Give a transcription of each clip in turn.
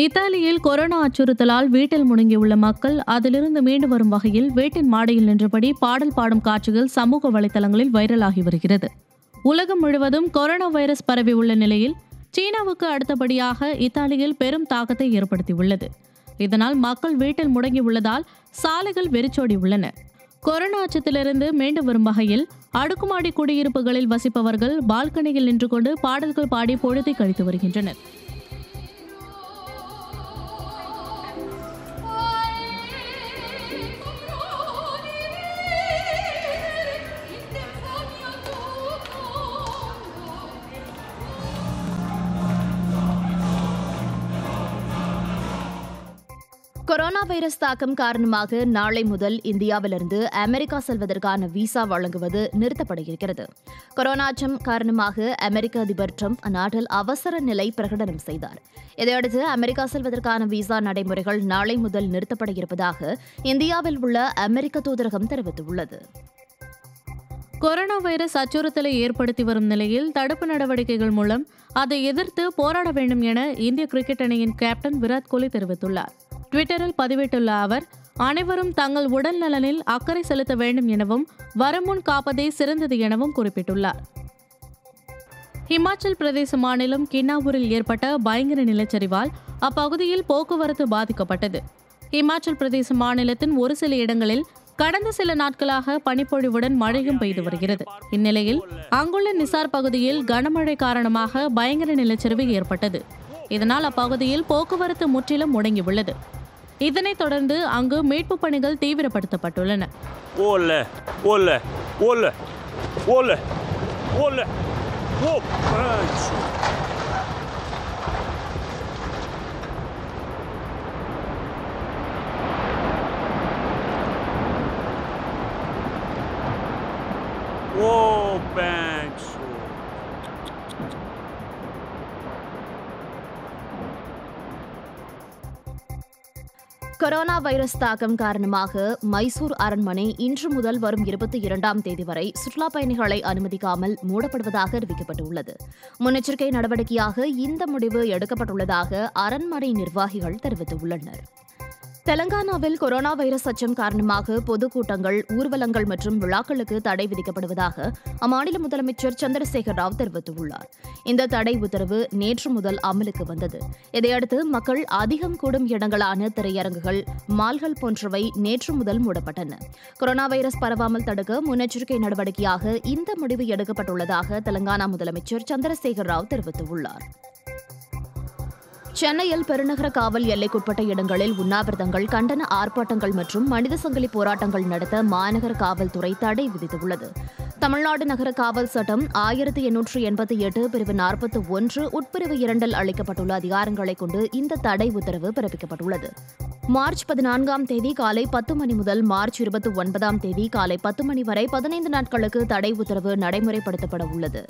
இத்தாலியில் கொரோனா அச்சுறுத்தலால் வீட்டில் முடங்கியுள்ள மக்கள் அதிலிருந்து மீண்டு வரும் வகையில் வீட்டின் மாடியில் நின்றபடி பாடல் பாடும் காட்சிகள் சமூக வலைதளங்களில் வைரலாகி வருகிறது உலகம் முழுவதும் கொரோனா வைரஸ் பரவியுள்ள நிலையில் சீனாவுக்கு அடுத்தபடியாக இத்தாலியில் பெரும் தாக்கத்தை ஏற்படுத்தியுள்ளது இதனால் மக்கள் வீட்டில் முடங்கியுள்ளதால் சாலைகள் வெறிச்சோடி உள்ளன கொரோனா அச்சத்திலிருந்து மீண்டு வரும் வகையில் அடுக்குமாடி குடியிருப்புகளில் வசிப்பவர்கள் பால்கனியில் நின்று கொண்டு பாடல்கள் பாடி பொழுதை கழித்து வருகின்றனர் கொரோனா வைரஸ் தாக்கம் காரணமாக நாளை முதல் இந்தியாவிலிருந்து அமெரிக்கா செல்வதற்கான விசா வழங்குவது நிறுத்தப்பட இருக்கிறது கொரோனா அச்சம் காரணமாக அமெரிக்க அதிபர் ட்ரம்ப் அந்நாட்டில் அவசர நிலை பிரகடனம் செய்தார் இதையடுத்து அமெரிக்கா செல்வதற்கான விசா நடைமுறைகள் நாளை முதல் நிறுத்தப்பட இருப்பதாக இந்தியாவில் உள்ள அமெரிக்க தூதரகம் தெரிவித்துள்ளது கொரோனா வைரஸ் அச்சுறுத்தலை ஏற்படுத்தி வரும் நிலையில் தடுப்பு நடவடிக்கைகள் மூலம் அதை எதிர்த்து போராட வேண்டும் என இந்திய கிரிக்கெட் அணியின் கேப்டன் விராட் கோலி தெரிவித்துள்ளார் ட்விட்டரில் பதிவிட்டுள்ள அவர் அனைவரும் தங்கள் உடல் நலனில் அக்கறை செலுத்த வேண்டும் எனவும் வரமுன் காப்பதே சிறந்தது எனவும் குறிப்பிட்டுள்ளார் ஹிமாச்சல் பிரதேச மாநிலம் கின்னாவூரில் ஏற்பட்ட பயங்கர நிலச்சரிவால் அப்பகுதியில் போக்குவரத்து பாதிக்கப்பட்டது ஹிமாச்சல் பிரதேச மாநிலத்தின் ஒரு சில இடங்களில் கடந்த சில நாட்களாக பனிப்பொழிவுடன் மழையும் பெய்து வருகிறது இந்நிலையில் அங்குள்ள நிசார் பகுதியில் கனமழை காரணமாக பயங்கர நிலச்சரிவு ஏற்பட்டது இதனால் அப்பகுதியில் போக்குவரத்து முற்றிலும் முடங்கியுள்ளது இதனைத் தொடர்ந்து அங்கு மீட்புப் பணிகள் தீவிரப்படுத்தப்பட்டுள்ளன Ole, ole, ole, ole, ole. Oh, punch. Oh, punch. Corona virus தாக்கம் காரணமாக மைசூர் அரண்மனை இன்று முதல் வரும் இருபத்தி இரண்டாம் தேதி வரை சுற்றுலாப் பயணிகளை அனுமதிக்காமல் மூடப்படுவதாக அறிவிக்கப்பட்டுள்ளது முன்னெச்சரிக்கை நடவடிக்கையாக இந்த முடிவு எடுக்கப்பட்டுள்ளதாக அரண்மனை நிர்வாகிகள் தெரிவித்துள்ளனர் தெலங்கானாவில் கொரோனா வைரஸ் அச்சம் காரணமாக பொதுக்கூட்டங்கள் ஊர்வலங்கள் மற்றும் விழாக்களுக்கு தடை விதிக்கப்படுவதாக அம்மாநில முதலமைச்சர் சந்திரசேகர் ராவ் தெரிவித்துள்ளார் இந்த தடை உத்தரவு நேற்று முதல் அமலுக்கு வந்தது இதையடுத்து மக்கள் அதிகம் கூடும் இடங்களான திரையரங்குகள் மால்கள் போன்றவை நேற்று முதல் மூடப்பட்டன கொரோனா வைரஸ் பரவாமல் தடுக்க முன்னெச்சரிக்கை நடவடிக்கையாக இந்த முடிவு எடுக்கப்பட்டுள்ளதாக தெலங்கானா முதலமைச்சர் சந்திரசேகர் ராவ் தெரிவித்துள்ளார் சென்னையில் பெருநகர காவல் எல்லைக்குட்பட்ட இடங்களில் உண்ணாவிரதங்கள் கண்டன ஆர்ப்பாட்டங்கள் மற்றும் மனித சங்கிலி போராட்டங்கள் நடத்த மாநகர காவல்துறை தடை விதித்துள்ளது தமிழ்நாடு நகர காவல் சட்டம் ஆயிரத்தி எண்ணூற்று எண்பத்தி எட்டு பிரிவு நாற்பத்தி ஒன்று உட்பிரிவு இரண்டில் அளிக்கப்பட்டுள்ள அதிகாரங்களை கொண்டு இந்த தடை உத்தரவு பிறப்பிக்கப்பட்டுள்ளது மார்ச் பதினான்காம் தேதி காலை பத்து மணி முதல் மார்ச் இருபத்தி ஒன்பதாம் தேதி காலை பத்து மணி வரை பதினைந்து நாட்களுக்கு தடை உத்தரவு நடைமுறைப்படுத்தப்பட உள்ளது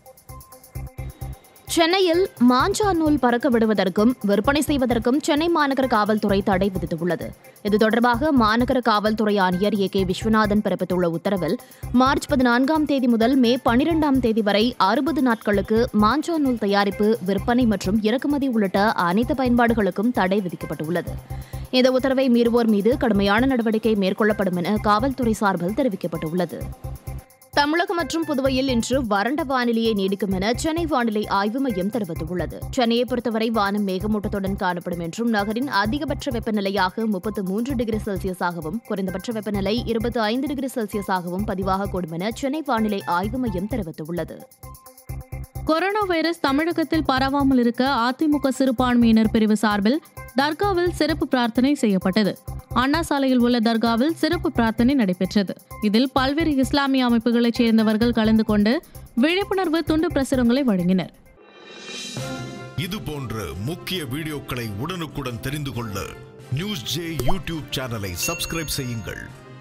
சென்னையில் மாஞ்சா நூல் பறக்க விடுவதற்கும் விற்பனை செய்வதற்கும் சென்னை மாநகர காவல்துறை தடை விதித்துள்ளது இது தொடர்பாக மாநகர காவல்துறை ஆணையர் ஏ கே விஸ்வநாதன் பிறப்பித்துள்ள உத்தரவில் மார்ச் பதினான்காம் தேதி முதல் மே பனிரெண்டாம் தேதி வரை அறுபது நாட்களுக்கு மாஞ்சா நூல் தயாரிப்பு விற்பனை மற்றும் இறக்குமதி உள்ளிட்ட அனைத்து பயன்பாடுகளுக்கும் தடை விதிக்கப்பட்டுள்ளது இந்த உத்தரவை மீறுவோர் மீது கடுமையான நடவடிக்கை மேற்கொள்ளப்படும் என காவல்துறை சார்பில் தெரிவிக்கப்பட்டுள்ளது தமிழகம் மற்றும் புதுவையில் இன்று வறண்ட வானிலையே நீடிக்கும் என சென்னை வானிலை ஆய்வு மையம் தெரிவித்துள்ளது சென்னையை பொறுத்தவரை வானம் மேகமூட்டத்துடன் காணப்படும் என்றும் நகரின் அதிகபட்ச வெப்பநிலையாக முப்பத்து மூன்று டிகிரி செல்சியஸாகவும் குறைந்தபட்ச வெப்பநிலை இருபத்தி ஐந்து டிகிரி செல்சியஸாகவும் பதிவாகக்கூடும் என சென்னை வானிலை ஆய்வு மையம் தெரிவித்துள்ளது கொரோனா வைரஸ் தமிழகத்தில் பரவாமல் இருக்க அதிமுக சிறுபான்மையினர் பிரிவு சார்பில் தர்காவில் சிறப்பு பிரார்த்தனை செய்யப்பட்டது அண்ணா சாலையில் உள்ள தர்காவில் சிறப்பு பிரார்த்தனை நடைபெற்றது இதில் பல்வேறு இஸ்லாமிய அமைப்புகளைச் சேர்ந்தவர்கள் கலந்து கொண்டு விழிப்புணர்வு துண்டு பிரசுரங்களை வழங்கினர் இது போன்ற முக்கிய வீடியோக்களை உடனுக்குடன் தெரிந்து கொள்ள நியூஸ் ஜே யூடியூப் சேனலை சப்ஸ்கிரைப் செய்யுங்கள்